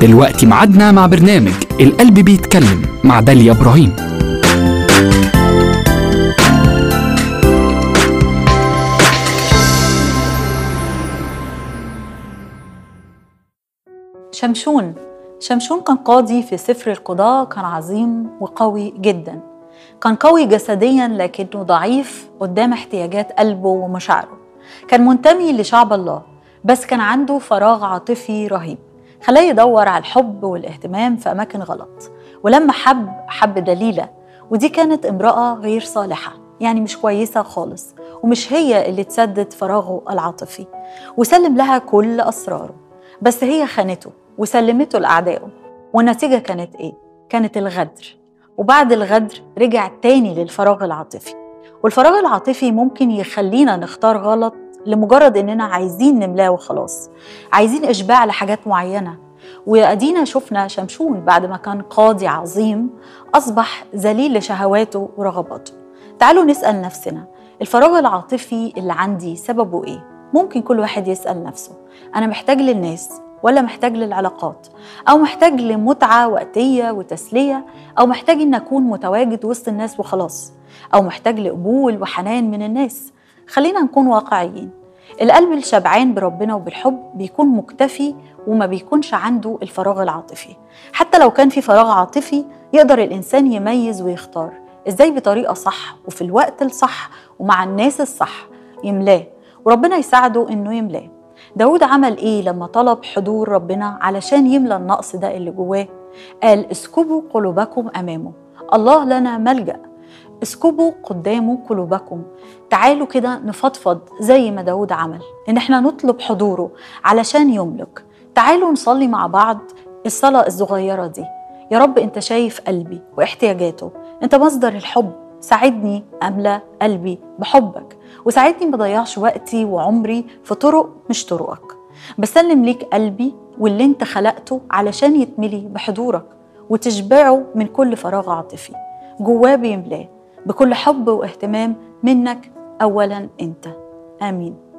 دلوقتي ميعادنا مع برنامج القلب بيتكلم مع داليا إبراهيم شمشون شمشون كان قاضي في سفر القضاء كان عظيم وقوي جدا كان قوي جسديا لكنه ضعيف قدام احتياجات قلبه ومشاعره كان منتمي لشعب الله بس كان عنده فراغ عاطفي رهيب خلاه يدور على الحب والاهتمام في أماكن غلط ولما حب حب دليلة ودي كانت امرأة غير صالحة يعني مش كويسة خالص ومش هي اللي تسدد فراغه العاطفي وسلم لها كل أسراره بس هي خانته وسلمته لأعدائه والنتيجة كانت إيه؟ كانت الغدر وبعد الغدر رجع تاني للفراغ العاطفي والفراغ العاطفي ممكن يخلينا نختار غلط لمجرد إننا عايزين نملاه وخلاص عايزين إشباع لحاجات معينة وأدينا شفنا شمشون بعد ما كان قاضي عظيم أصبح ذليل لشهواته ورغباته تعالوا نسأل نفسنا الفراغ العاطفي اللي عندي سببه إيه؟ ممكن كل واحد يسأل نفسه أنا محتاج للناس ولا محتاج للعلاقات أو محتاج لمتعة وقتية وتسلية أو محتاج إن أكون متواجد وسط الناس وخلاص أو محتاج لقبول وحنان من الناس خلينا نكون واقعيين القلب الشبعان بربنا وبالحب بيكون مكتفي وما بيكونش عنده الفراغ العاطفي حتى لو كان في فراغ عاطفي يقدر الإنسان يميز ويختار إزاي بطريقة صح وفي الوقت الصح ومع الناس الصح يملاه وربنا يساعده إنه يملاه داود عمل إيه لما طلب حضور ربنا علشان يملى النقص ده اللي جواه قال اسكبوا قلوبكم أمامه الله لنا ملجأ اسكبوا قدامه قلوبكم تعالوا كده نفضفض زي ما داود عمل ان احنا نطلب حضوره علشان يملك تعالوا نصلي مع بعض الصلاة الصغيرة دي يا رب انت شايف قلبي واحتياجاته انت مصدر الحب ساعدني املى قلبي بحبك وساعدني ما اضيعش وقتي وعمري في طرق مش طرقك بسلم ليك قلبي واللي انت خلقته علشان يتملي بحضورك وتشبعه من كل فراغ عاطفي جواه بيملاه بكل حب واهتمام منك اولا انت امين